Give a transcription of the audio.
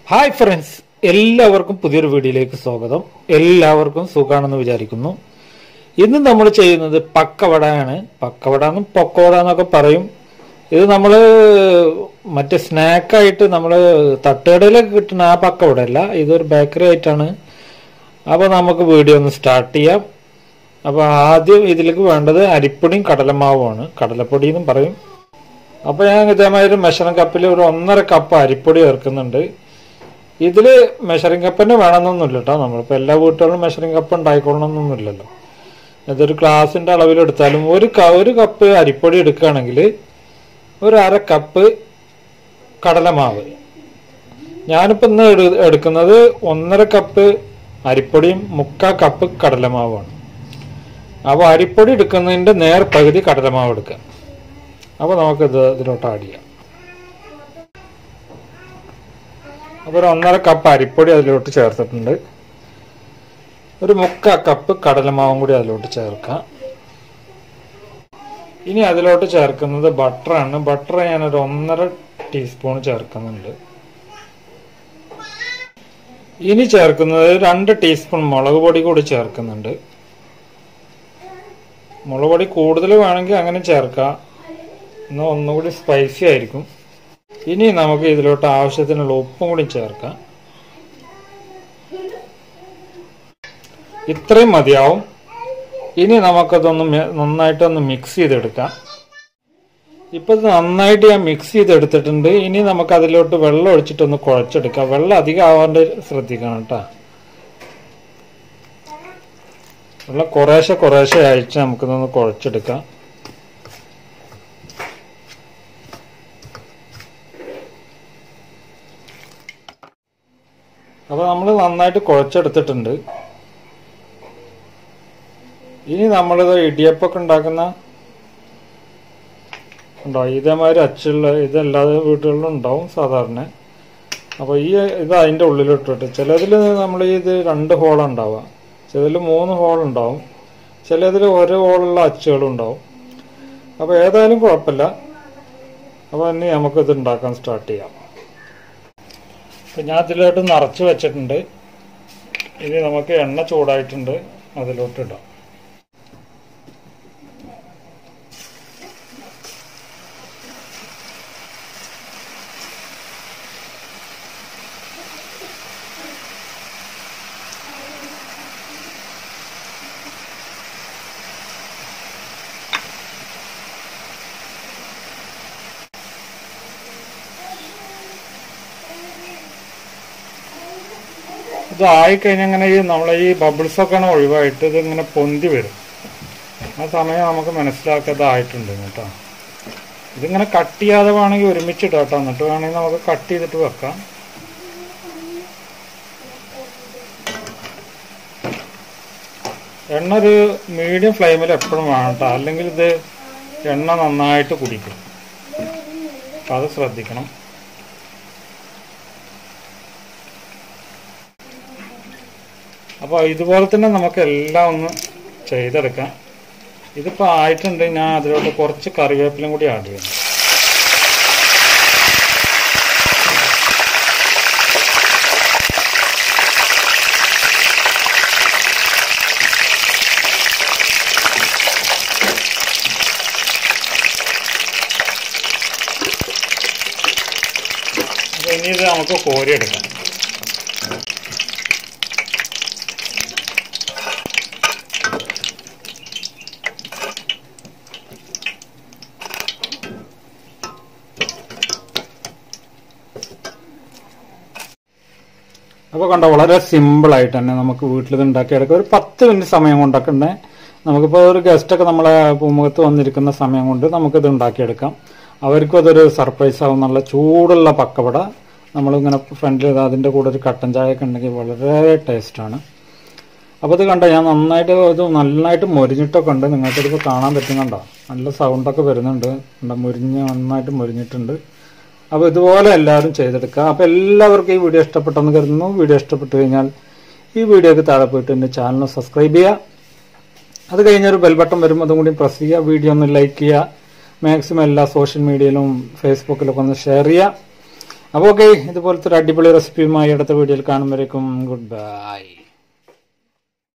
hi friends എല്ലാവർക്കും പുതിയൊരു വീഡിയോയിലേക്ക് സ്വാഗതം എല്ലാവർക്കും സുഖാണെന്ന് വിചാരിക്കുന്നു ഇന്ന് നമ്മൾ ചെയ്യുന്നത് പക്കവടയാണ് പക്കവട എന്നും പൊക്കവട എന്നൊക്കെ പറയും ഇത് നമ്മൾ മറ്റേ സ്നാക്കായിട്ട് നമ്മൾ തട്ടുകടയിലൊക്കെ കിട്ടുന്ന ആ പക്കവട അല്ല ഇതൊരു ബേക്കറി ആയിട്ടാണ് അപ്പോൾ നമുക്ക് വീഡിയോ ഒന്ന് സ്റ്റാർട്ട് ചെയ്യാം അപ്പോൾ ആദ്യം ഇതിലേക്ക് വേണ്ടത് അരിപ്പൊടിയും കടലമാവുമാണ് കടലപ്പൊടി എന്നും പറയും അപ്പോൾ ഞാൻ ഇതേമാതിരി മെഷറിംഗ് കപ്പിൽ ഒരു ഒന്നര കപ്പ് അരിപ്പൊടി ചേർക്കുന്നുണ്ട് ഇതില് മെഷറിംഗ് കപ്പ് തന്നെ വേണമെന്നൊന്നുമില്ല കേട്ടോ നമ്മളിപ്പോൾ എല്ലാ വീട്ടുകളിലും മെഷറിംഗ് കപ്പ് ഉണ്ടായിക്കൊള്ളണമെന്നൊന്നുമില്ലല്ലോ ഇതൊരു ഗ്ലാസിന്റെ അളവിലെടുത്താലും ഒരു ക- ഒരു കപ്പ് അരിപ്പൊടി എടുക്കുകയാണെങ്കിൽ ഒരു അര കപ്പ് കടലമാവ് ഞാനിപ്പോൾ ഇന്ന് എടു- എടുക്കുന്നത് ഒന്നര കപ്പ് അരിപ്പൊടിയും മുക്കാൽ കപ്പ് കടലമാവാണ് അപ്പോൾ അരിപ്പൊടി എടുക്കുന്നതിന്റെ നേർ പകുതി കടലമാവ് എടുക്കുക അപ്പോൾ നമുക്കിത് ഇതിലോട്ട് ആഡ് ചെയ്യാം അപ്പോൾ ഒരു ഒന്നര കപ്പ് അരിപ്പൊടി അതിലോട്ട് ചേർത്തിട്ടുണ്ട് ഒരു മുക്കാ കപ്പ് കടലമാവും കൂടി അതിലോട്ട് ചേർക്കാം ഇനി അതിലോട്ട് ചേർക്കുന്നത് ബട്ടറാണ് ബട്ടർ ഞാനൊരു ഒന്നര ടീസ്പൂൺ ചേർക്കുന്നുണ്ട് ഇനി ചേർക്കുന്നത് രണ്ട് ടീസ്പൂൺ മുളക് പൊടി കൂടി ചേർക്കുന്നുണ്ട് മുളക് പൊടി കൂടുതൽ വേണമെങ്കിൽ അങ്ങനെ ചേർക്കാം എന്നാൽ ഒന്നുകൂടി സ്പൈസി ആയിരിക്കും ഇനി നമുക്ക് ഇതിലോട്ട് ആവശ്യത്തിനുള്ള ഉപ്പും കൂടി ചേർക്കാം ഇത്രയും മതിയാവും ഇനി നമുക്കതൊന്ന് മെ- നന്നായിട്ടൊന്ന് മിക്സ് ചെയ്തെടുക്കാം ഇപ്പൊ ഇത് നന്നായിട്ട് ഞാൻ മിക്സ് ചെയ്തെടുത്തിട്ടുണ്ട് ഇനി നമുക്ക് അതിലോട്ട് വെള്ളം ഒഴിച്ചിട്ടൊന്ന് കുഴച്ചെടുക്കാം വെള്ളം അധികം ആവാണ്ട് ശ്രദ്ധിക്കണം കേട്ടോ വെള്ളം കുറേശ്ശെ കുറേശ്ശെ അയച്ച് നമുക്കിതൊന്ന് കുഴച്ചെടുക്കാം അപ്പൊ നമ്മൾ നന്നായിട്ട് കുഴച്ചെടുത്തിട്ടുണ്ട് ഇനി നമ്മളിത് ഇടിയപ്പൊക്കെ ഉണ്ടാക്കുന്ന ഉണ്ടോ ഇതേമാതിരി അച്ചുള്ള ഇതെല്ലാ വീടുകളിലും ഉണ്ടാവും സാധാരണ അപ്പോൾ ഈ ഇത് അതിൻ്റെ ഉള്ളിലിട്ടിട്ട് ചിലതിൽ നമ്മൾ ഇത് രണ്ട് ഹോൾ ഉണ്ടാവുക ചിലതിൽ മൂന്ന് ഹോൾ ഉണ്ടാവും ചിലതിൽ ഒരു ഹോളുള്ള അച്ചുകളും ഉണ്ടാവും അപ്പോൾ ഏതായാലും കുഴപ്പമില്ല അപ്പോൾ ഇനി നമുക്കിത് ഉണ്ടാക്കാൻ സ്റ്റാർട്ട് ചെയ്യാം അപ്പം ഞാൻ അതിലോട്ട് നിറച്ച് വെച്ചിട്ടുണ്ട് ഇനി നമുക്ക് എണ്ണ ചൂടായിട്ടുണ്ട് അതിലോട്ട് ഇടാം ഇത് ആയിക്കഴിഞ്ഞാൽ ഇങ്ങനെ ഈ നമ്മളെ ഈ ബബിൾസ് ഒക്കെ ഒഴിവായിട്ട് ഇത് ഇങ്ങനെ പൊന്തി വരും ആ സമയം നമുക്ക് മനസ്സിലാക്കാതെ ആയിട്ടുണ്ട് കേട്ടോ ഇതിങ്ങനെ കട്ട് ചെയ്യാതെ വേണമെങ്കിൽ ഒരുമിച്ചിട്ട് കേട്ടോ എന്നിട്ട് വേണമെങ്കിൽ നമുക്ക് കട്ട് ചെയ്തിട്ട് വെക്കാം എണ്ണ ഒരു മീഡിയം ഫ്ലെയിമിൽ എപ്പോഴും വേണം കേട്ടോ അല്ലെങ്കിൽ ഇത് എണ്ണ നന്നായിട്ട് കുടിക്കും അപ്പം അത് ശ്രദ്ധിക്കണം അപ്പോൾ ഇതുപോലെ തന്നെ നമുക്ക് എല്ലാം ഒന്ന് ചെയ്തെടുക്കാം ഇതിപ്പോൾ ആയിട്ടുണ്ട് ഞാൻ അതിലോട്ട് കുറച്ച് കറിവേപ്പിലും കൂടി ആഡ് ചെയ്യണം അപ്പോൾ ഇനി ഇത് നമുക്ക് കോരിയെടുക്കാം അപ്പോൾ കണ്ടോ വളരെ സിമ്പിൾ ആയിട്ട് തന്നെ നമുക്ക് വീട്ടിൽ ഇത് ഉണ്ടാക്കിയെടുക്കാം ഒരു പത്ത് മിനിറ്റ് സമയം കൊണ്ടൊക്കെ തന്നെ നമുക്കിപ്പോൾ ഒരു ഗസ്റ്റൊക്കെ നമ്മളെ പൂമുഖത്ത് വന്നിരിക്കുന്ന സമയം കൊണ്ട് നമുക്കിത് ഉണ്ടാക്കിയെടുക്കാം അവർക്കും അതൊരു സർപ്രൈസ് ആവും നല്ല ചൂടുള്ള പക്കവട നമ്മളിങ്ങനെ ഫ്രണ്ടിൽ അതിൻ്റെ കൂടെ ഒരു കട്ടൻ ചായ ഒക്കെ ഉണ്ടെങ്കിൽ വളരെ ടേസ്റ്റാണ് അപ്പോൾ ഇത് കണ്ടോ ഞാൻ നന്നായിട്ട് ഇത് നന്നായിട്ട് മൊരിഞ്ഞിട്ടൊക്കെ ഉണ്ട് നിങ്ങൾക്കിതിപ്പോൾ കാണാൻ പറ്റുന്നുണ്ടോ നല്ല സൗണ്ടൊക്കെ വരുന്നുണ്ട് കണ്ടോ മുരിഞ്ഞ് നന്നായിട്ട് മുരിഞ്ഞിട്ടുണ്ട് അപ്പോൾ ഇതുപോലെ എല്ലാവരും ചെയ്തെടുക്കുക അപ്പോൾ എല്ലാവർക്കും ഈ വീഡിയോ ഇഷ്ടപ്പെട്ടെന്ന് കരുതുന്നു വീഡിയോ ഇഷ്ടപ്പെട്ടു കഴിഞ്ഞാൽ ഈ വീഡിയോക്ക് താഴെ പോയിട്ട് എൻ്റെ ചാനൽ സബ്സ്ക്രൈബ് ചെയ്യുക അത് കഴിഞ്ഞൊരു ബെൽ ബട്ടൺ വരും അതും കൂടി പ്രസ് ചെയ്യുക വീഡിയോ ഒന്ന് ലൈക്ക് ചെയ്യുക മാക്സിമം എല്ലാ സോഷ്യൽ മീഡിയയിലും ഫേസ്ബുക്കിലൊക്കെ ഒന്ന് ഷെയർ ചെയ്യുക അപ്പോൾ ഓക്കെ ഇതുപോലത്തെ ഒരു അടിപൊളി റെസിപ്പിയുമായി അടുത്ത വീഡിയോയിൽ കാണുമ്പോഴേക്കും ഗുഡ് ബൈ